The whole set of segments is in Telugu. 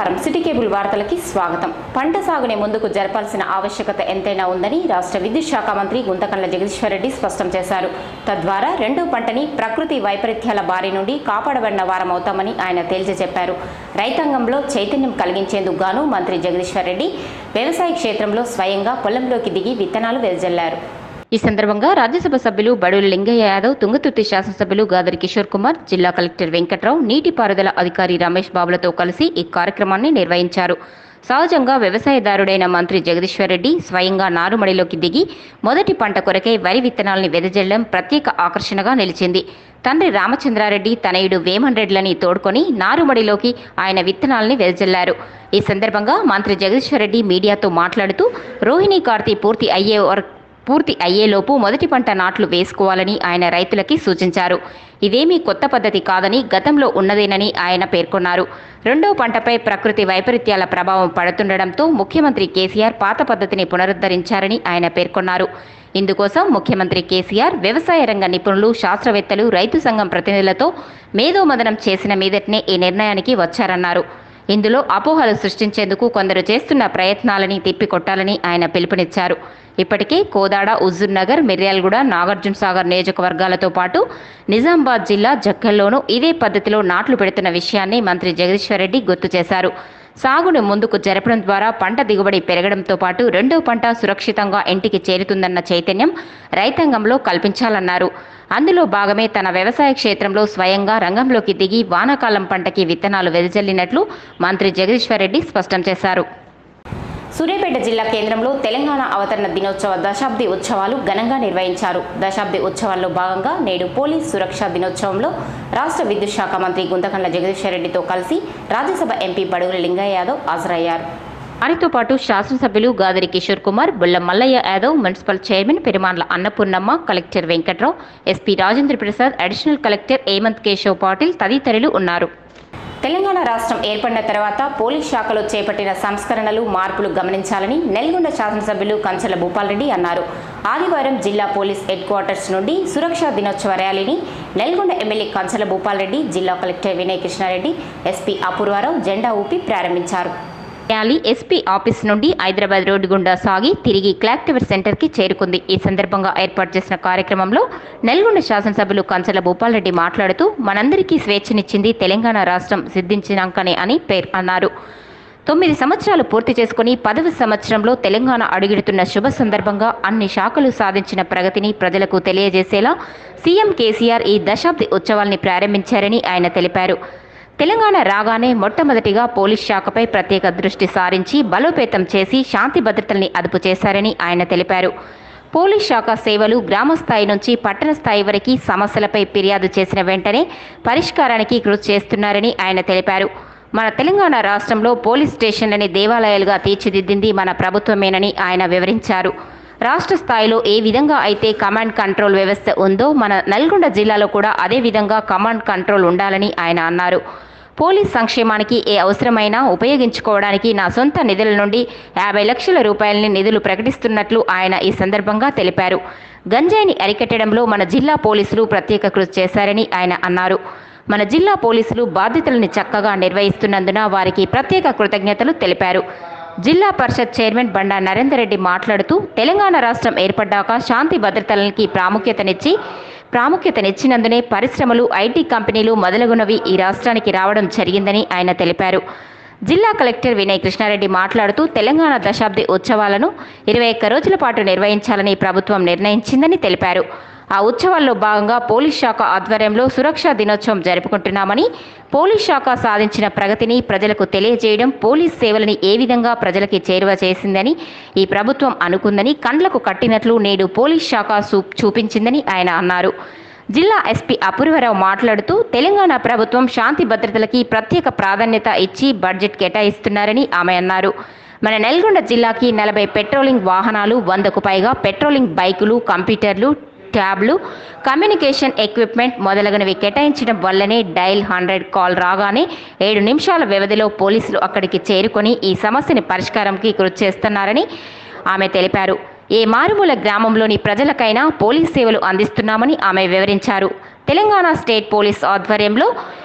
నమస్కారం సిటీ కేబుల్ వార్తలకి స్వాగతం పంట సాగుని ముందుకు జరపాల్సిన ఆవశ్యకత ఎంతైనా ఉందని రాష్ట్ర విద్యుత్ శాఖ మంత్రి గుంతకండ్ల జగదీశ్వరరెడ్డి స్పష్టం చేశారు తద్వారా రెండో పంటని ప్రకృతి వైపరీత్యాల బారి నుండి కాపాడబడిన వారమవుతామని ఆయన తేల్చి చెప్పారు రైతాంగంలో చైతన్యం కలిగించేందుకు గాను మంత్రి జగదీశ్వరరెడ్డి వ్యవసాయ క్షేత్రంలో స్వయంగా పొలంలోకి దిగి విత్తనాలు వెదజల్లారు ఈ సందర్భంగా రాజ్యసభ సభ్యులు బడులు లింగయ్య యాదవ్ తుంగతుర్తి శాసనసభ్యులు గాదరి కిషోర్ కుమార్ జిల్లా కలెక్టర్ వెంకట్రావు నీటిపారుదల అధికారి రమేష్ బాబులతో కలిసి ఈ కార్యక్రమాన్ని నిర్వహించారు సహజంగా వ్యవసాయదారుడైన మంత్రి జగదీశ్వర్ రెడ్డి స్వయంగా నారుమడిలోకి దిగి మొదటి పంట కొరకై వరి విత్తనాల్ని వెదజల్లడం ప్రత్యేక ఆకర్షణగా నిలిచింది తండ్రి రామచంద్రారెడ్డి తనయుడు వేమన్ రెడ్డిలని తోడ్కొని నారుమడిలోకి ఆయన విత్తనాల్ని వెదజల్లారు ఈ సందర్భంగా మంత్రి జగదీశ్వర్ రెడ్డి మీడియాతో మాట్లాడుతూ రోహిణి కార్తీ పూర్తి అయ్యే వరకు పూర్తి అయ్యేలోపు మొదటి పంట నాట్లు వేసుకోవాలని ఆయన రైతులకి సూచించారు ఇదేమీ కొత్త పద్ధతి కాదని గతంలో ఉన్నదేనని ఆయన పేర్కొన్నారు రెండో పంటపై ప్రకృతి వైపరీత్యాల ప్రభావం పడుతుండటంతో ముఖ్యమంత్రి కేసీఆర్ పాత పద్ధతిని పునరుద్ధరించారని ఆయన పేర్కొన్నారు ఇందుకోసం ముఖ్యమంత్రి కేసీఆర్ వ్యవసాయ రంగ నిపుణులు శాస్త్రవేత్తలు రైతు సంఘం ప్రతినిధులతో మేధోమదనం చేసిన మీదటనే ఈ నిర్ణయానికి వచ్చారన్నారు ఇందులో అపోహలు సృష్టించేందుకు కొందరు చేస్తున్న ప్రయత్నాలని తిప్పికొట్టాలని ఆయన పిలుపునిచ్చారు ఇప్పటికే కోదాడ హుజూర్ నగర్ మిర్యాలగూడ నాగార్జున సాగర్ నియోజకవర్గాలతో పాటు నిజామాబాద్ జిల్లా జక్కల్లోనూ ఇదే పద్ధతిలో నాట్లు పెడుతున్న విషయాన్ని మంత్రి జగదీశ్వర్ రెడ్డి గుర్తు చేశారు సాగును ముందుకు జరపడం ద్వారా పంట దిగుబడి పెరగడంతో పాటు రెండో పంట సురక్షితంగా ఇంటికి చేరుతుందన్న చైతన్యం రైతాంగంలో కల్పించాలన్నారు అందులో భాగమే తన వ్యవసాయ క్షేత్రంలో స్వయంగా రంగంలోకి దిగి వానాకాలం పంటకి విత్తనాలు వెదజల్లినట్లు మంత్రి జగదీశ్వర్ రెడ్డి స్పష్టం చేశారు సూర్యాపేట జిల్లా కేంద్రంలో తెలంగాణ అవతరణ దినోత్సవ దశాబ్ది ఉత్సవాలు ఘనంగా నిర్వహించారు దశాబ్ది ఉత్సవాల్లో భాగంగా నేడు పోలీస్ సురక్షా దినోత్సవంలో రాష్ట్ర విద్యుత్ శాఖ మంత్రి గుంతకండ్ల జగదీశ్వర్ రెడ్డితో కలిసి రాజ్యసభ ఎంపీ బడుగుల లింగయ్య యాదవ్ హాజరయ్యారు వారితో పాటు శాసనసభ్యులు Gadari Kishore Kumar Bulla Mallaiah Yadav municipal chairman Perumalla Annapurnamma collector Venkatrao SP Rajendra Prasad additional collector Hemanth Keshav Patil తదితరులు ఉన్నారు తెలంగాణ రాష్ట్రం ఏర్పడిన తర్వాత పోలీస్ శాఖలో చేపట్టిన సంస్కరణలు మార్పులు గమనించాలని నల్గొండ శాసనసభ్యులు కంచల భూపాల్రెడ్డి అన్నారు ఆదివారం జిల్లా పోలీస్ హెడ్ క్వార్టర్స్ నుండి సురక్షా దినోత్సవ ర్యాలీని నల్గొండ ఎమ్మెల్యే కంచల భూపాల్రెడ్డి జిల్లా కలెక్టర్ వినయ్ కృష్ణారెడ్డి ఎస్పీ అపూర్వారావు జెండా ఊపి ప్రారంభించారు ర్యాలీ ఎస్పీ ఆఫీస్ నుండి హైదరాబాద్ రోడ్డు గుండా సాగి తిరిగి క్లాక్ టవర్ సెంటర్కి చేరుకుంది ఈ సందర్భంగా ఏర్పాటు చేసిన కార్యక్రమంలో నల్గొండ శాసనసభ్యులు కంచల భూపాల్రెడ్డి మాట్లాడుతూ మనందరికీ స్వేచ్ఛనిచ్చింది తెలంగాణ రాష్ట్రం సిద్ధించినాకనే అని పేర్ అన్నారు తొమ్మిది సంవత్సరాలు పూర్తి చేసుకుని పదవి సంవత్సరంలో తెలంగాణ అడుగుడుతున్న శుభ సందర్భంగా అన్ని శాఖలు సాధించిన ప్రగతిని ప్రజలకు తెలియజేసేలా సీఎం కేసీఆర్ ఈ దశాబ్ది ఉత్సవాల్ని ప్రారంభించారని ఆయన తెలిపారు తెలంగాణ రాగానే మొట్టమొదటిగా పోలీస్ శాఖపై ప్రత్యేక దృష్టి సారించి బలోపేతం చేసి శాంతి భద్రతల్ని అదుపు చేశారని ఆయన తెలిపారు పోలీస్ శాఖ సేవలు గ్రామ స్థాయి నుంచి పట్టణ స్థాయి వరకు సమస్యలపై ఫిర్యాదు చేసిన వెంటనే పరిష్కారానికి కృషి చేస్తున్నారని ఆయన తెలిపారు మన తెలంగాణ రాష్ట్రంలో పోలీస్ స్టేషన్లని దేవాలయాలుగా తీర్చిదిద్దింది మన ప్రభుత్వమేనని ఆయన వివరించారు రాష్ట్ర స్థాయిలో ఏ విధంగా అయితే కమాండ్ కంట్రోల్ వ్యవస్థ ఉందో మన నల్గొండ జిల్లాలో కూడా అదే విధంగా కమాండ్ కంట్రోల్ ఉండాలని ఆయన అన్నారు పోలీస్ సంక్షేమానికి ఏ అవసరమైనా ఉపయోగించుకోవడానికి నా సొంత నిధుల నుండి యాభై లక్షల రూపాయలని నిధులు ప్రకటిస్తున్నట్లు ఆయన ఈ సందర్భంగా తెలిపారు గంజాయిని అరికట్టడంలో మన జిల్లా పోలీసులు ప్రత్యేక కృషి చేశారని ఆయన అన్నారు మన జిల్లా పోలీసులు బాధ్యతలను చక్కగా నిర్వహిస్తున్నందున వారికి ప్రత్యేక కృతజ్ఞతలు తెలిపారు జిల్లా పరిషత్ చైర్మన్ బండా నరేందర్ రెడ్డి మాట్లాడుతూ తెలంగాణ రాష్ట్రం ఏర్పడ్డాక శాంతి భద్రతలకి ప్రాముఖ్యతనిచ్చి ప్రాముఖ్యతనిచ్చినందునే పరిశ్రమలు ఐటీ కంపెనీలు మొదలగునవి ఈ రాష్ట్రానికి రావడం జరిగిందని ఆయన తెలిపారు జిల్లా కలెక్టర్ వినయ్ కృష్ణారెడ్డి మాట్లాడుతూ తెలంగాణ దశాబ్ది ఉత్సవాలను ఇరవై ఒక్క రోజుల పాటు నిర్వహించాలని ప్రభుత్వం నిర్ణయించిందని తెలిపారు ఆ ఉత్సవాల్లో భాగంగా పోలీస్ శాఖ ఆధ్వర్యంలో సురక్షా దినోత్సవం జరుపుకుంటున్నామని పోలీస్ శాఖ సాధించిన ప్రగతిని ప్రజలకు తెలియజేయడం పోలీస్ సేవలని ఏ విధంగా ప్రజలకి చేరువ చేసిందని ఈ ప్రభుత్వం అనుకుందని కండ్లకు కట్టినట్లు నేడు పోలీస్ శాఖ చూ- చూపించిందని ఆయన అన్నారు జిల్లా ఎస్పీ అపూర్వరావు మాట్లాడుతూ తెలంగాణ ప్రభుత్వం శాంతి భద్రతలకి ప్రత్యేక ప్రాధాన్యత ఇచ్చి బడ్జెట్ కేటాయిస్తున్నారని ఆమె అన్నారు మన నల్గొండ జిల్లాకి నలభై పెట్రోలింగ్ వాహనాలు వందకు పైగా పెట్రోలింగ్ బైకులు కంప్యూటర్లు ట్యాబ్లు కమ్యూనికేషన్ ఎక్విప్మెంట్ మొదలగునవి కేటాయించడం వల్లనే డైల్ హండ్రెడ్ కాల్ రాగానే ఏడు నిమిషాల వ్యవధిలో పోలీసులు అక్కడికి చేరుకొని ఈ సమస్యని పరిష్కారంకి కృషి చేస్తున్నారని ఆమె తెలిపారు ఏ మారుమూల గ్రామంలోని ప్రజలకైనా పోలీస్ సేవలు అందిస్తున్నామని ఆమె వివరించారు తెలంగాణ స్టేట్ పోలీస్ ఆధ్వర్యంలో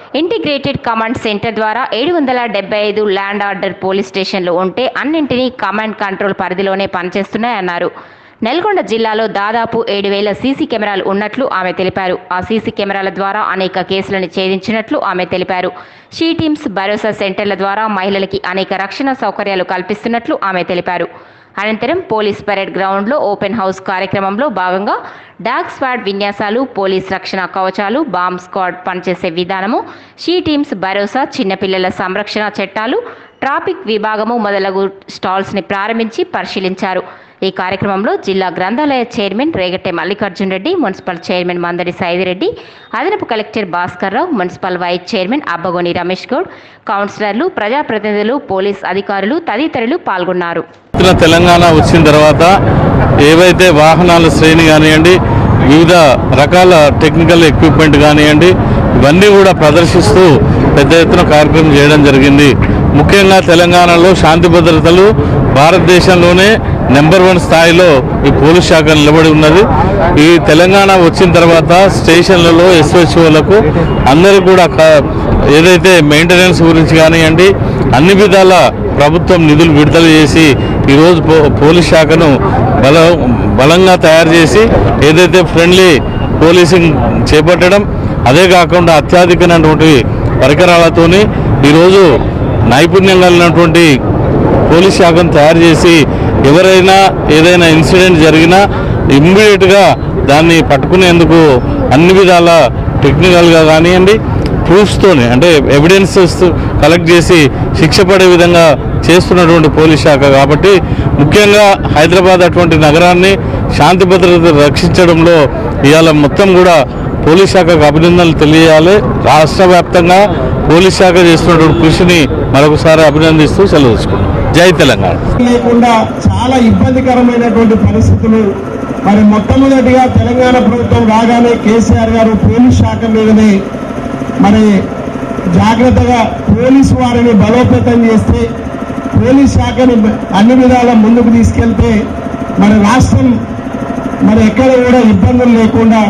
ఇంటిగ్రేటెడ్ కమాండ్ సెంటర్ ద్వారా ఏడు వందల డెబ్బై ఐదు ల్యాండ్ ఆర్డర్ పోలీస్ స్టేషన్లు ఉంటే అన్నింటినీ కమాండ్ కంట్రోల్ పరిధిలోనే పనిచేస్తున్నాయన్నారు నల్గొండ జిల్లాలో దాదాపు ఏడు వేల సీసీ కెమెరాలు ఉన్నట్లు ఆమె తెలిపారు ఆ సీసీ కెమెరాల ద్వారా అనేక కేసులను ఛేదించినట్లు ఆమె తెలిపారు షీ టీమ్స్ భరోసా సెంటర్ల ద్వారా మహిళలకి అనేక రక్షణ సౌకర్యాలు కల్పిస్తున్నట్లు ఆమె తెలిపారు అనంతరం పోలీస్ పరేడ్ గ్రౌండ్లో ఓపెన్ హౌస్ కార్యక్రమంలో భాగంగా డాగ్ స్క్వాడ్ విన్యాసాలు పోలీస్ రక్షణ కవచాలు బాంబ్ స్క్వాడ్ పనిచేసే విధానము షీ టీమ్స్ భరోసా చిన్నపిల్లల సంరక్షణ చట్టాలు ట్రాఫిక్ విభాగము మొదలగు స్టాల్స్ని ప్రారంభించి పరిశీలించారు ఈ కార్యక్రమంలో జిల్లా గ్రంథాలయ chairman Regatte Mallikarjun Reddy municipal chairman Mandadi Saidireddy అదనపు collector Bhaskar Rao municipal vice chairman Abbagoni Ramesh Goud కౌన్సిలర్లు ప్రజాప్రతినిధులు పోలీస్ అధికారులు తదితరులు పాల్గొన్నారు ఉత్తర తెలంగాణ వచ్చిన తర్వాత ఏవైతే వాహనాల శ్రేణి కానివ్వండి వివిధ రకాల టెక్నికల్ ఎక్విప్మెంట్ కానివ్వండి ఇవన్నీ కూడా ప్రదర్శిస్తూ పెద్ద ఎత్తున కార్యక్రమం చేయడం జరిగింది ముఖ్యంగా తెలంగాణలో శాంతి భద్రతలు భారతదేశంలోనే నెంబర్ వన్ స్థాయిలో ఈ పోలీస్ శాఖ నిలబడి ఉన్నది ఈ తెలంగాణ వచ్చిన తర్వాత స్టేషన్లలో ఎస్హెచ్ఓలకు అందరికీ కూడా క- ఏదైతే మెయింటెనెన్స్ గురించి కానివ్వండి అన్ని విధాల ప్రభుత్వం నిధులు విడుదల చేసి ఈరోజు పో పోలీస్ శాఖను బల బలంగా తయారు చేసి ఏదైతే ఫ్రెండ్లీ పోలీసింగ్ చేపట్టడం అదే కాకుండా అత్యాధికమైనటువంటి పరికరాలతోని ఈరోజు నైపుణ్యం కలిగినటువంటి పోలీస్ శాఖను తయారు చేసి ఎవరైనా ఏదైనా ఇన్సిడెంట్ జరిగినా ఇమ్మీడియట్గా దాన్ని పట్టుకునేందుకు అన్ని విధాల టెక్నికల్గా కానివ్వండి ప్రూఫ్స్తోనే అంటే ఎవిడెన్సెస్ కలెక్ట్ చేసి శిక్ష పడే విధంగా చేస్తున్నటువంటి పోలీస్ శాఖ కాబట్టి ముఖ్యంగా హైదరాబాద్ అటువంటి నగరాన్ని శాంతి భద్రత రక్షించడంలో ఇవాళ మొత్తం కూడా పోలీస్ శాఖకు అభినందనలు తెలియాలి రాష్ట్ర వ్యాప్తంగా పోలీస్ శాఖ చేస్తున్నటువంటి కృషిని మరొకసారి అభినందిస్తూ సెలవు తీసుకున్నాం జై తెలంగాణ లేకుండా చాలా ఇబ్బందికరమైనటువంటి పరిస్థితులు మరి మొట్టమొదటిగా తెలంగాణ ప్రభుత్వం రాగానే కేసీఆర్ గారు పోలీస్ శాఖ మీదనే మరి జాగ్రత్తగా పోలీసు వారిని బలోపేతం చేస్తే పోలీస్ శాఖని అన్ని విధాల ముందుకు తీసుకెళ్తే మరి రాష్ట్రం మరి ఎక్కడ కూడా ఇబ్బందులు లేకుండా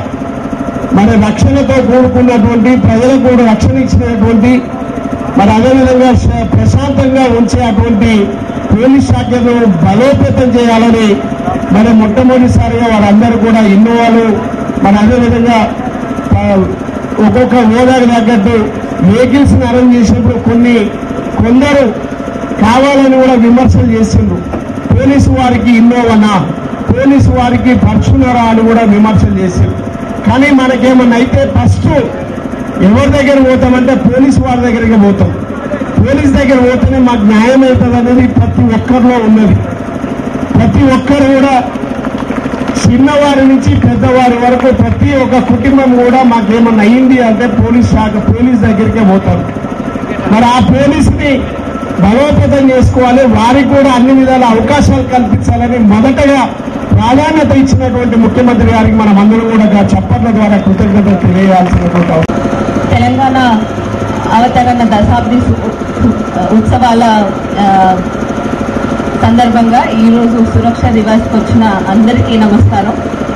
మరి రక్షణతో కూడుకున్నటువంటి ప్రజలకు కూడా రక్షణ ఇచ్చినటువంటి మరి అదేవిధంగా శ- ప్రశాంతంగా ఉంచే అటువంటి పోలీస్ శాఖను బలోపేతం చేయాలని మరి మొట్టమొదటిసారిగా వారందరూ కూడా ఇన్నోవాలు మరి అదేవిధంగా ఆ, ఒక్కొక్క హోదాకు తగ్గట్టు వెహికల్స్ అరేంజ్ చేసినప్పుడు కొన్ని కొందరు కావాలని కూడా విమర్శలు చేసిండ్రు పోలీసు వారికి ఇన్నోవనా పోలీసు వారికి పర్చునరా అని కూడా విమర్శలు చేసిండ్రు కానీ మనకేమన్నా అయితే ఫస్ట్ ఎవరి దగ్గర పోతామంటే పోలీసు వారి దగ్గరికి పోతాం పోలీస్ దగ్గర పోతేనే మాకు న్యాయం అవుతుంది అనేది ప్రతి ఒక్కరిలో ఉన్నది ప్రతి ఒక్కరు కూడా చిన్నవారి నుంచి పెద్దవారి వరకు ప్రతి ఒక్క కుటుంబం కూడా మాకేమన్నా అయింది అంటే పోలీస్ శాఖ పోలీస్ దగ్గరికే పోతారు మరి ఆ పోలీసుని బలోపేతం చేసుకోవాలి వారికి కూడా అన్ని విధాల అవకాశాలు కల్పించాలని మొదటగా ప్రాధాన్యత ఇచ్చినటువంటి ముఖ్యమంత్రి గారికి మనం అందరం కూడా చప్పట్ల ద్వారా కృతజ్ఞత తెలియజేయాల్సినటువంటి అవసరం తెలంగాణ అవతరణ దశాబ్ది సు- ఉత్సవాల ఆ, సందర్భంగా ఈరోజు సురక్ష దివాస్కి వచ్చిన అందరికీ నమస్కారం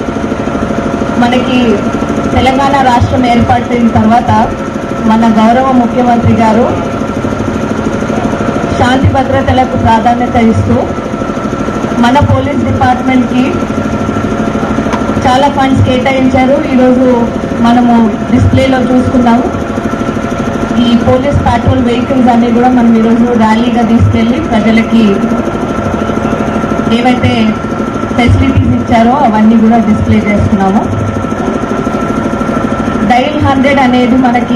మనకి తెలంగాణ రాష్ట్రం ఏర్పడిన తర్వాత మన గౌరవ ముఖ్యమంత్రి గారు శాంతి భద్రతలకు ప్రాధాన్యత ఇస్తూ మన పోలీస్ డిపార్ట్మెంట్కి చాలా ఫండ్స్ కేటాయించారు ఈరోజు మనము డిస్ప్లేలో చూసుకున్నాము ఈ పోలీస్ పెట్రోల్ వెహికల్స్ అన్ని కూడా మనం ఈరోజు ర్యాలీగా తీసుకెళ్ళి ప్రజలకి ఏవైతే ఫెసిలిటీస్ ఇచ్చారో అవన్నీ కూడా డిస్ప్లే చేస్తున్నాము డైల్ హండ్రెడ్ అనేది మనకి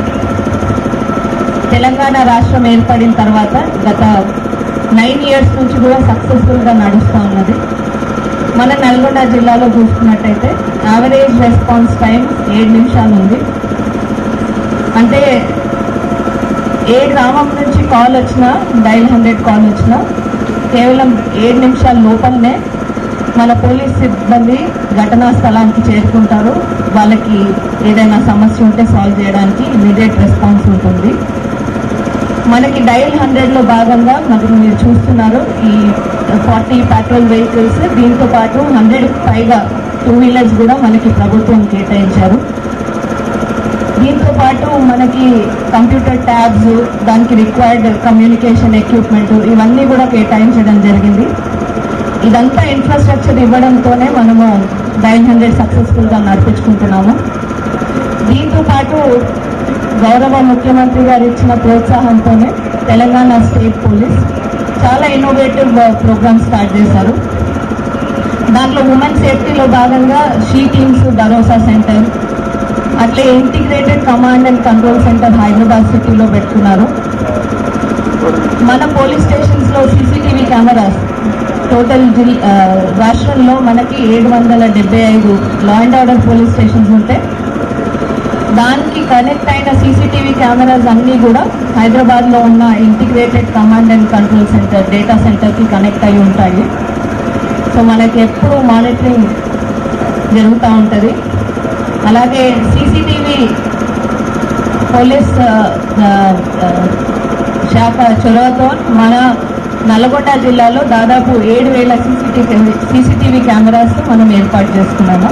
తెలంగాణ రాష్ట్రం ఏర్పడిన తర్వాత గత నైన్ ఇయర్స్ నుంచి కూడా సక్సెస్ఫుల్గా నడుస్తూ ఉన్నది మన నల్గొండ జిల్లాలో చూసుకున్నట్టయితే యావరేజ్ రెస్పాన్స్ టైం ఏడు నిమిషాలు ఉంది అంటే ఏ గ్రామం నుంచి కాల్ వచ్చినా డైల్ హండ్రెడ్ కాల్ వచ్చినా కేవలం ఏడు నిమిషాల లోపలనే మన పోలీస్ సిబ్బంది ఘటనా స్థలానికి చేరుకుంటారు వాళ్ళకి ఏదైనా సమస్య ఉంటే సాల్వ్ చేయడానికి ఇమీడియట్ రెస్పాన్స్ ఉంటుంది మనకి డైల్ హండ్రెడ్లో భాగంగా మరి మీరు చూస్తున్నారు ఈ ఫార్టీ పెట్రోల్ వెహికల్స్ దీంతో పాటు హండ్రెడ్ పైగా టూ వీలర్స్ కూడా మనకి ప్రభుత్వం కేటాయించారు దీంతో పాటు మనకి కంప్యూటర్ ట్యాబ్స్ దానికి రిక్వైర్డ్ కమ్యూనికేషన్ ఎక్విప్మెంట్ ఇవన్నీ కూడా కేటాయించడం జరిగింది ఇదంతా ఇన్ఫ్రాస్ట్రక్చర్ ఇవ్వడంతోనే మనము నైన్ హండ్రెడ్ సక్సెస్ఫుల్గా నడిపించుకుంటున్నాము దీంతో పాటు గౌరవ ముఖ్యమంత్రి గారు ఇచ్చిన ప్రోత్సాహంతోనే తెలంగాణ స్టేట్ పోలీస్ చాలా ఇన్నోవేటివ్ ప్రోగ్రామ్ స్టార్ట్ చేశారు దాంట్లో ఉమెన్ సేఫ్టీలో భాగంగా షీ టీమ్స్ భరోసా సెంటర్ అట్లే integrated command and control center Hyderabad సిటీలో పెట్టుకున్నారు మన పోలీస్ స్టేషన్స్ లో సీసీటీవీ కెమెరాస్ టోటల్ జిల్ ఆ, రాష్ట్రంలో మనకి ఏడు వందల డెబ్బై ఐదు law and order police stations ఉంటే దానికి కనెక్ట్ అయిన సీసీటీవీ కెమెరాస్ అన్నీ కూడా హైదరాబాద్లో ఉన్న integrated command and control center data సెంటర్కి కనెక్ట్ అయి ఉంటాయి సో మనకి ఎప్పుడు మానిటరింగ్ జరుగుతూ ఉంటుంది అలాగే సీసీటీవీ పోలీస్ ఆ, ఆ, ఆ, శాఖ చొరవతో మన నల్గొండ జిల్లాలో దాదాపు ఏడు వేల సీసీటీవీ సీసీటీవీ కెమెరాస్ మనం ఏర్పాటు చేసుకున్నాము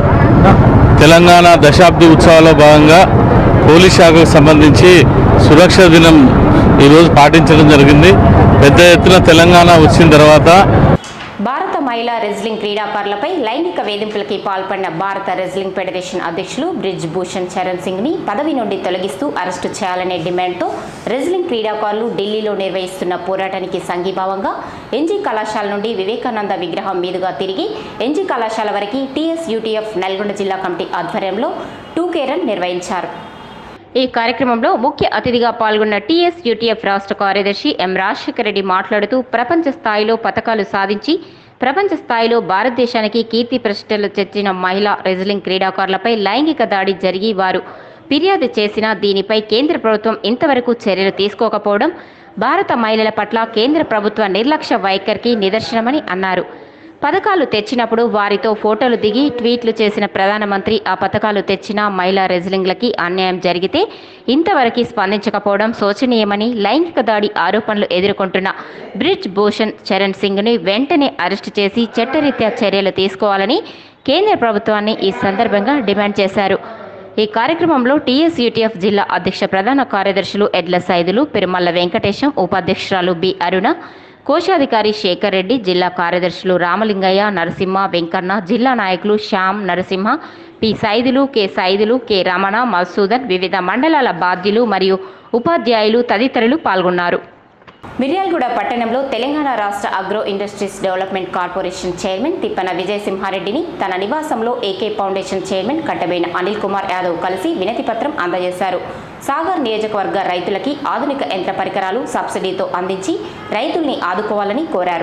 తెలంగాణ దశాబ్ది ఉత్సవాల్లో భాగంగా పోలీస్ శాఖకు సంబంధించి సురక్ష దినం ఈరోజు పాటించడం జరిగింది పెద్ద ఎత్తున తెలంగాణ వచ్చిన తర్వాత భారత మహిళా రెజ్లింగ్ క్రీడాకారులపై లైంగిక వేధింపులకి పాల్పడిన భారత రెజ్లింగ్ ఫెడరేషన్ అధ్యక్షులు బ్రిజ్ భూషణ్ చరణ్ సింగ్ ని పదవి నుండి తొలగిస్తూ అరెస్టు చేయాలనే డిమాండ్తో రెజ్లింగ్ క్రీడాకారులు ఢిల్లీలో నిర్వహిస్తున్న పోరాటానికి సంఘీభావంగా ఎన్జీ కళాశాల నుండి వివేకానంద విగ్రహం మీదుగా తిరిగి ఎన్జీ కళాశాల వరకు టీఎస్ యూటీఎఫ్ నల్గొండ జిల్లా కమిటీ ఆధ్వర్యంలో టూకే రన్ నిర్వహించారు ఈ కార్యక్రమంలో ముఖ్య అతిథిగా పాల్గొన్న టీఎస్ యూటీఎఫ్ రాష్ట్ర కార్యదర్శి ఎం రాజశేఖర రెడ్డి మాట్లాడుతూ ప్రపంచ స్థాయిలో పథకాలు సాధించి ప్రపంచ స్థాయిలో భారతదేశానికి కీర్తి ప్రతిష్టలు తెచ్చిన మహిళా రెజ్లింగ్ క్రీడాకారులపై లైంగిక దాడి జరిగి వారు ఫిర్యాదు చేసినా దీనిపై కేంద్ర ప్రభుత్వం ఇంతవరకు చర్యలు తీసుకోకపోవడం భారత మహిళల పట్ల కేంద్ర ప్రభుత్వ నిర్లక్ష్య వైఖరికి నిదర్శనమని అన్నారు పథకాలు తెచ్చినప్పుడు వారితో ఫోటోలు దిగి ట్వీట్లు చేసిన ప్రధానమంత్రి ఆ పథకాలు తెచ్చిన మహిళా రెజ్లింగ్లకి అన్యాయం జరిగితే ఇంతవరకు స్పందించకపోవడం శోచనీయమని లైంగిక దాడి ఆరోపణలు ఎదుర్కొంటున్న బ్రిజ్ భూషణ్ చరణ్ సింగ్ని వెంటనే అరెస్టు చేసి చట్టరీత్యా చర్యలు తీసుకోవాలని కేంద్ర ప్రభుత్వాన్ని ఈ సందర్భంగా డిమాండ్ చేశారు ఈ కార్యక్రమంలో టీఎస్ యూటీఎఫ్ జిల్లా అధ్యక్ష ప్రధాన కార్యదర్శులు ఎడ్ల సైదులు పెరుమల్ల వెంకటేశం ఉపాధ్యక్షురాలు బి అరుణ కోశాధికారి శేఖర్ రెడ్డి జిల్లా కార్యదర్శులు రామలింగయ్య నరసింహ వెంకన్న జిల్లా నాయకులు Shyam Narasimha P Saidulu K Saidulu K Ramana Madhusudan వివిధ మండలాల బాధ్యులు మరియు ఉపాధ్యాయులు తదితరులు పాల్గొన్నారు మిర్యాలగూడ పట్టణంలో తెలంగాణ రాష్ట్ర agro industries development corporation chairman Tippana విజయసింహారెడ్డిని తన నివాసంలో AK foundation chairman Kattabaina Anil Kumar Yadav కలిసి వినతి పత్రం అందజేశారు సాగర్ నియోజకవర్గ రైతులకి ఆధునిక యంత్ర పరికరాలు సబ్సిడీతో అందించి రైతుల్ని ఆదుకోవాలని కోరారు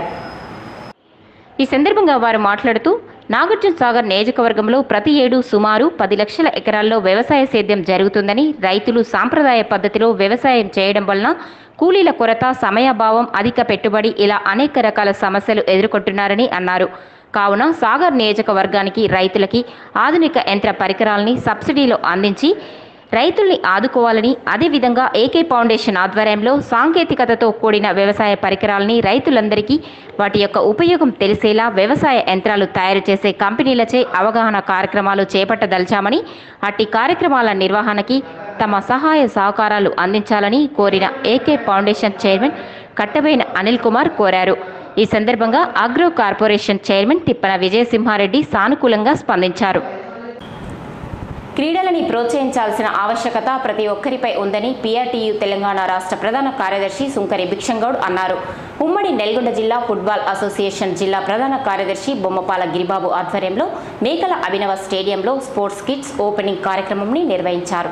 ఈ సందర్భంగా వారు మాట్లాడుతూ నాగార్జున సాగర్ నియోజకవర్గంలో ప్రతి ఏడు సుమారు పది లక్షల ఎకరాల్లో వ్యవసాయ సేద్యం జరుగుతుందని రైతులు సాంప్రదాయ పద్ధతిలో వ్యవసాయం చేయడం వలన కూలీల కొరత సమయాభావం అధిక పెట్టుబడి ఇలా అనేక రకాల సమస్యలు ఎదుర్కొంటున్నారని అన్నారు కావున సాగర్ నియోజకవర్గానికి రైతులకి ఆధునిక యంత్ర పరికరాలని సబ్సిడీలో అందించి రైతుల్ని ఆదుకోవాలని అదేవిధంగా ఏకే ఫౌండేషన్ ఆధ్వర్యంలో సాంకేతికతతో కూడిన వ్యవసాయ పరికరాలని రైతులందరికీ వాటి యొక్క ఉపయోగం తెలిసేలా వ్యవసాయ యంత్రాలు తయారు చేసే కంపెనీలచే అవగాహన కార్యక్రమాలు చేపట్టదలిచామని అట్టి కార్యక్రమాల నిర్వహణకి తమ సహాయ సహకారాలు అందించాలని కోరిన AK foundation chairman Kattabaina Anil Kumar కోరారు ఈ సందర్భంగా agro corporation chairman Tippana Vijayasimha Reddy సానుకూలంగా స్పందించారు క్రీడలని ప్రోత్సహించాల్సిన ఆవశ్యకత ప్రతి ఒక్కరిపై ఉందని పీఆర్టీయూ తెలంగాణ రాష్ట్ర ప్రధాన కార్యదర్శి సుంకరి భిక్షంగౌడ్ అన్నారు ఉమ్మడి నల్గొండ జిల్లా ఫుట్బాల్ అసోసియేషన్ జిల్లా ప్రధాన కార్యదర్శి బొమ్మపాల గిరిబాబు ఆధ్వర్యంలో మేకల అభినవ స్టేడియంలో స్పోర్ట్స్ కిట్స్ ఓపెనింగ్ కార్యక్రమంని నిర్వహించారు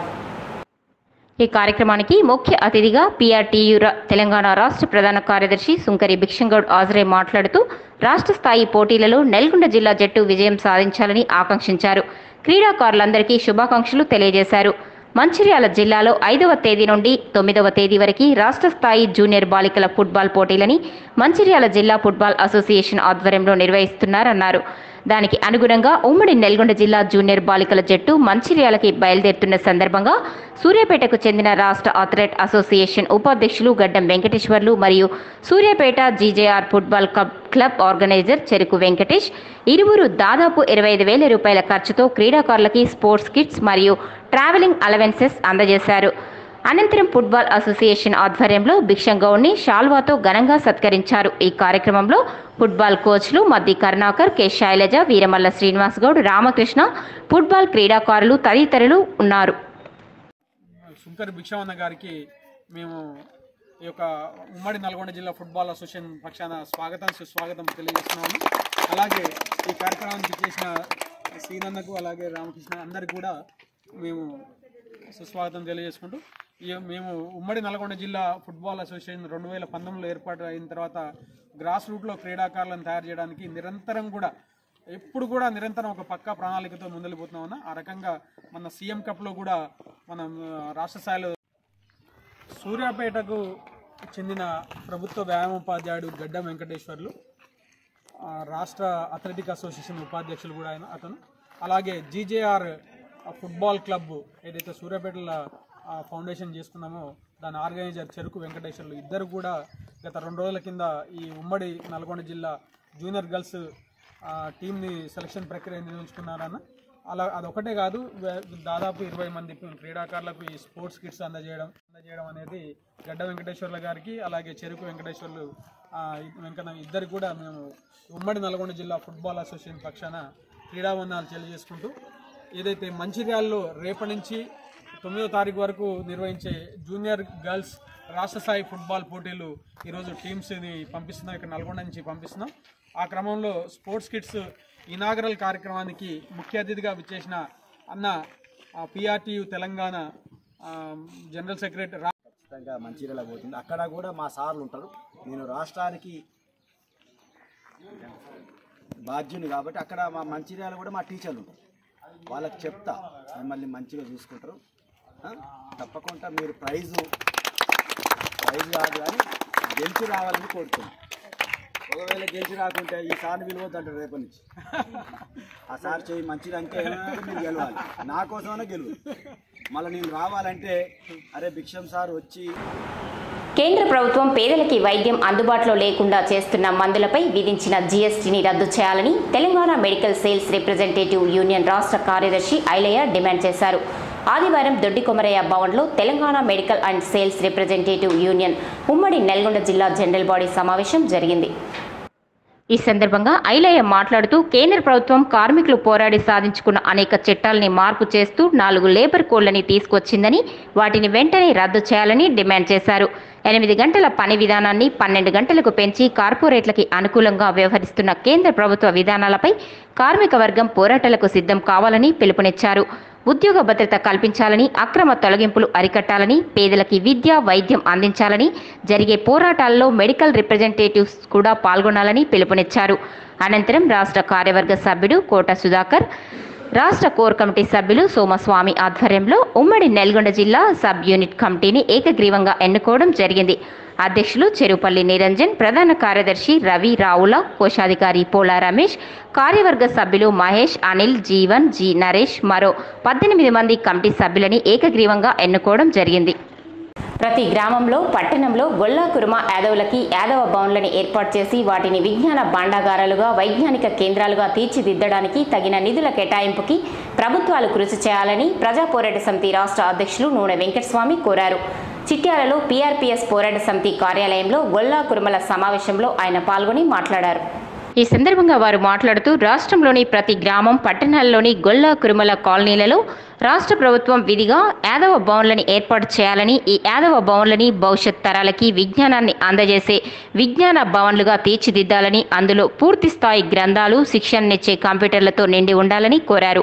ఈ కార్యక్రమానికి ముఖ్య అతిథిగా పీఆర్టీయూ రా- తెలంగాణ రాష్ట్ర ప్రధాన కార్యదర్శి సుంకరి భిక్షంగౌడ్ ఆజరే మాట్లాడుతూ రాష్ట్ర స్థాయి పోటీలలో నల్గొండ జిల్లా జట్టు విజయం సాధించాలని ఆకాంక్షించారు క్రీడాకారులందరికీ శుభాకాంక్షలు తెలియజేశారు మంచిర్యాల జిల్లాలో ఐదవ తేదీ నుండి తొమ్మిదవ తేదీ వరకు రాష్ట్ర స్థాయి జూనియర్ బాలికల ఫుట్బాల్ పోటీలని మంచిర్యాల జిల్లా ఫుట్బాల్ అసోసియేషన్ ఆధ్వర్యంలో నిర్వహిస్తున్నారన్నారు దానికి అనుగుణంగా ఉమ్మడి నల్గొండ జిల్లా జూనియర్ బాలికల జట్టు మంచిర్యాలకి బయలుదేరుతున్న సందర్భంగా సూర్యాపేటకు చెందిన రాష్ట్ర అథ్లెట్ అసోసియేషన్ ఉపాధ్యక్షులు గడ్డం వెంకటేశ్వర్లు మరియు Suryapet GJR football club club organizer Cheruku Venkatesh ఇరువురు దాదాపు ఇరవై ఐదు వేల రూపాయల ఖర్చుతో క్రీడాకారులకి స్పోర్ట్స్ కిట్స్ మరియు ట్రావెలింగ్ అలవెన్సెస్ అందజేశారు అనంతరం ఫుట్బాల్ అసోసియేషన్ ఆధ్వర్యంలో భిక్షం గౌడ్ని షాల్వాతో ఘనంగా సత్కరించారు ఈ కార్యక్రమంలో ఫుట్బాల్ కోచ్లు మద్ది కరుణాకర్ కె శైలజ వీరమల్ల శ్రీనివాస్ గౌడ్ రామకృష్ణ ఫుట్బాల్ క్రీడాకారులు తదితరులు ఉన్నారు శంకర్ భిక్షావన్న గారికి మేము ఈ యొక్క ఉమ్మడి నల్గొండ జిల్లా ఫుట్బాల్ అసోసియేషన్ పక్షాన స్వాగతం సుస్వాగతం తెలియజేస్తున్నాము అలాగే ఈ కార్యక్రమానికి చేసిన శ్రీనన్నకు అలాగే రామకృష్ణ అందరికి కూడా మేము సుస్వాగతం తెలియజేసుకుంటూ ఈ మేము ఉమ్మడి నల్గొండ జిల్లా ఫుట్బాల్ అసోసియేషన్ రెండు వేల పంతొమ్మిదిలో ఏర్పాటు అయిన తర్వాత గ్రాస్ రూట్లో క్రీడాకారులను తయారు చేయడానికి నిరంతరం కూడా ఎప్పుడు కూడా నిరంతరం ఒక పక్కా ప్రణాళికతో ముందెళ్ళిపోతున్నామన్న ఆ రకంగా మన సీఎం కప్లో కూడా మనం ఆ, రాష్ట్ర స్థాయిలో సూర్యాపేటకు చెందిన ప్రభుత్వ వ్యాయామోపాధ్యాయుడు గడ్డం వెంకటేశ్వర్లు ఆ, రాష్ట్ర అథ్లెటిక్ అసోసియేషన్ ఉపాధ్యక్షులు కూడా ఆయన అతను అలాగే జీజేఆర్ ఫుట్బాల్ క్లబ్ ఏదైతే సూర్యాపేటలో ఆ, ఫౌండేషన్ చేసుకున్నామో దాని ఆర్గనైజర్ చెరుకు వెంకటేశ్వర్లు ఇద్దరు కూడా గత రెండు రోజుల కింద ఈ ఉమ్మడి నల్గొండ జిల్లా జూనియర్ గర్ల్స్ ఆ, టీంని సెలక్షన్ ప్రక్రియ నిర్వహించుకున్నారన్న అలా అదొకటే కాదు వే- దాదాపు ఇరవై మంది క్రీడాకారులకు ఈ స్పోర్ట్స్ కిట్స్ అందజేయడం అందజేయడం అనేది గడ్డ వెంకటేశ్వర్ల గారికి అలాగే చెరుకు వెంకటేశ్వర్లు ఆ, వెంకన్న ఇద్దరు కూడా మేము ఉమ్మడి నల్గొండ జిల్లా ఫుట్బాల్ అసోసియేషన్ పక్షాన క్రీడావందనాలు తెలియజేసుకుంటూ ఏదైతే మంచిర్యాలలో రేపటి నుంచి తొమ్మిదో తారీఖు వరకు నిర్వహించే జూనియర్ గర్ల్స్ రాష్ట్ర స్థాయి ఫుట్బాల్ పోటీలు ఈరోజు టీమ్స్ని పంపిస్తున్నాం ఇక్కడ నల్గొండ నుంచి పంపిస్తున్నాం ఆ క్రమంలో స్పోర్ట్స్ కిట్స్ ఇనాగరల్ కార్యక్రమానికి ముఖ్య అతిథిగా విచ్చేసిన అన్న పిఆర్టీయు తెలంగాణ ఆ, జనరల్ సెక్రటరీ రా ఖచ్చితంగా మంచిర్యాల పోతుంది అక్కడ కూడా మా సార్లు ఉంటారు నేను రాష్ట్రానికి బాధ్యుని కాబట్టి అక్కడ మా మంచిర్యాల కూడా మా టీచర్లు ఉంటారు వాళ్ళకి చెప్తా మిమ్మల్ని మంచిగా చూసుకుంటారు ఆ? తప్పకుండా మీరు ప్రైజు ప్రైజ్ కాదు కానీ గెలిచి రావాలని కోరుతున్నాను ఒకవేళ గెలిచి రాకుంటే ఈ సార్ని విలువద్దంటారు రేపటి నుంచి ఆ సార్ చేయి మంచిది అంటే మీరు గెలవాలి నా కోసమైనా గెలువు మళ్ళీ నేను రావాలంటే అరే భిక్షం సార్ వచ్చి కేంద్ర ప్రభుత్వం పేదలకి వైద్యం అందుబాటులో లేకుండా చేస్తున్న మందులపై విధించిన జీఎస్టీని రద్దు చేయాలని Telangana medical sales representative union రాష్ట్ర కార్యదర్శి ఐలయ్య డిమాండ్ చేశారు ఆదివారం దొడ్డికొమరయ్య భవన్లో Telangana medical and sales representative union ఉమ్మడి నల్గొండ జిల్లా జనరల్ బాడీ సమావేశం జరిగింది ఈ సందర్భంగా ఐలయ్య మాట్లాడుతూ కేంద్ర ప్రభుత్వం కార్మికులు పోరాడి సాధించుకున్న అనేక చట్టాలని మార్పు చేస్తూ నాలుగు లేబర్ కోడ్లని తీసుకొచ్చిందని వాటిని వెంటనే రద్దు చేయాలని డిమాండ్ చేశారు ఎనిమిది గంటల పని విధానాన్ని పన్నెండు గంటలకు పెంచి కార్పొరేట్లకి అనుకూలంగా వ్యవహరిస్తున్న కేంద్ర ప్రభుత్వ విధానాలపై కార్మిక వర్గం పోరాటాలకు సిద్ధం కావాలని పిలుపునిచ్చారు ఉద్యోగ భద్రత కల్పించాలని అక్రమ తొలగింపులు అరికట్టాలని పేదలకి విద్య వైద్యం అందించాలని జరిగే పోరాటాల్లో మెడికల్ రిప్రజెంటేటివ్స్ కూడా పాల్గొనాలని పిలుపునిచ్చారు అనంతరం రాష్ట్ర కార్యవర్గ సభ్యుడు కోట సుధాకర్ రాష్ట్ర కోర్ కమిటీ సభ్యులు సోమస్వామి ఆధ్వర్యంలో ఉమ్మడి నల్గొండ జిల్లా సబ్ యూనిట్ కమిటీని ఏకగ్రీవంగా ఎన్నుకోవడం జరిగింది అధ్యక్షులు చెరుపల్లి నిరంజన్ ప్రధాన కార్యదర్శి రవి రావుల కోశాధికారి పోలా రమేష్ కార్యవర్గ సభ్యులు మహేష్ అనిల్ జీవన్ జి నరేష్ మరో పద్దెనిమిది మంది కమిటీ సభ్యులని ఏకగ్రీవంగా ఎన్నుకోవడం జరిగింది ప్రతి గ్రామంలో పట్టణంలో గొల్లా కురుమ యాదవులకి యాదవ భవన్లని ఏర్పాటు చేసి వాటిని విజ్ఞాన భాండాగారాలుగా వైజ్ఞానిక కేంద్రాలుగా తీర్చిదిద్దడానికి తగిన నిధుల కేటాయింపుకి ప్రభుత్వాలు కృషి చేయాలని ప్రజా పోరాట సమితి రాష్ట్ర అధ్యక్షులు నూనె వెంకటస్వామి కోరారు చిట్యాలలో పీఆర్పీఎస్ పోరాట సమితి కార్యాలయంలో గొల్లా కురుమల సమావేశంలో ఆయన పాల్గొని మాట్లాడారు ఈ సందర్భంగా వారు మాట్లాడుతూ రాష్ట్రంలోని ప్రతి గ్రామం పట్టణాల్లోని గొల్ల కురుమల కాలనీలలో రాష్ట్ర ప్రభుత్వం విధిగా యాదవ భవన్లని ఏర్పాటు చేయాలని ఈ యాదవ భవన్లని భవిష్యత్ తరాలకి విజ్ఞానాన్ని అందజేసే విజ్ఞాన భవన్లుగా తీర్చిదిద్దాలని అందులో పూర్తి స్థాయి గ్రంథాలు శిక్షణనిచ్చే కంప్యూటర్లతో నిండి ఉండాలని కోరారు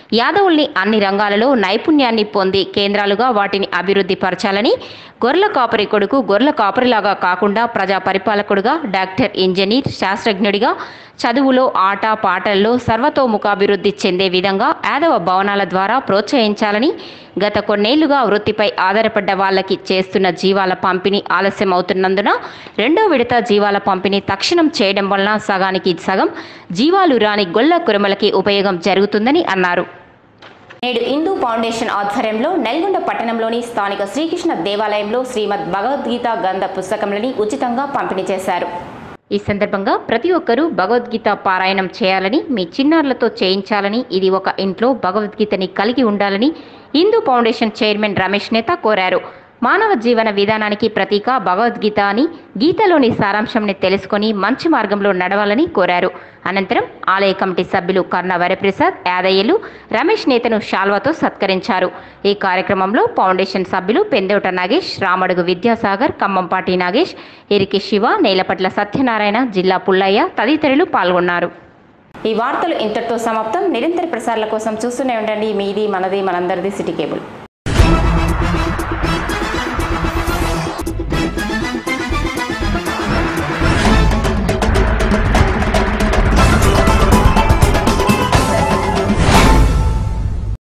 యాదవుల్ని అన్ని రంగాలలో నైపుణ్యాన్ని పొంది కేంద్రాలుగా వాటిని అభివృద్ధి పరచాలని గొర్రెల కాపరి కొడుకు గొర్రెల కాపరిలాగా కాకుండా ప్రజా పరిపాలకుడుగా డాక్టర్ ఇంజనీర్ శాస్త్రజ్ఞుడిగా చదువులో ఆట పాటల్లో సర్వతోముఖాభివృద్ధి చెందే విధంగా యాదవ భవనాల ద్వారా ప్రోత్సహించాలని గత కొన్నేళ్లుగా వృత్తిపై ఆధారపడ్డ వాళ్ళకి చేస్తున్న జీవాల పంపిణీ ఆలస్యం అవుతున్నందున రెండో విడత జీవాల పంపిణీ తక్షణం చేయడం వలన సగానికి సగం జీవాలు రాని గొల్ల కురమలకి ఉపయోగం జరుగుతుందని అన్నారు నేడు హిందూ ఫౌండేషన్ ఆధ్వర్యంలో నల్గొండ పట్టణంలోని స్థానిక శ్రీకృష్ణ దేవాలయంలో శ్రీమద్ భగవద్గీత గంధ పుస్తకములని ఉచితంగా పంపిణీ చేశారు ఈ సందర్భంగా ప్రతి ఒక్కరూ భగవద్గీత పారాయణం చేయాలని మీ చిన్నారులతో చేయించాలని ఇది ఒక ఇంట్లో భగవద్గీతని కలిగి ఉండాలని హిందూ ఫౌండేషన్ చైర్మన్ రమేష్ నేత కోరారు మానవ జీవన విధానానికి ప్రతీక భగవద్గీత అని గీతలోని సారాంశంని తెలుసుకొని మంచి మార్గంలో నడవాలని కోరారు అనంతరం ఆలయ కమిటీ సభ్యులు కర్ణ వరప్రసాద్ యాదయ్యలు రమేష్ నేతను శాల్వాతో సత్కరించారు ఈ కార్యక్రమంలో ఫౌండేషన్ సభ్యులు పెందోట నాగేష్ రామడుగు విద్యాసాగర్ ఖమ్మంపాటి నాగేష్ ఎరికి శివ నేలపట్ల సత్యనారాయణ జిల్లా పుల్లయ్య తదితరులు పాల్గొన్నారు ఈ వార్తలు ఇంతటితో సమాప్తం నిరంతర ప్రసారాల కోసం చూస్తూనే ఉండండి మీది మనది మనందరిది సిటీ కేబుల్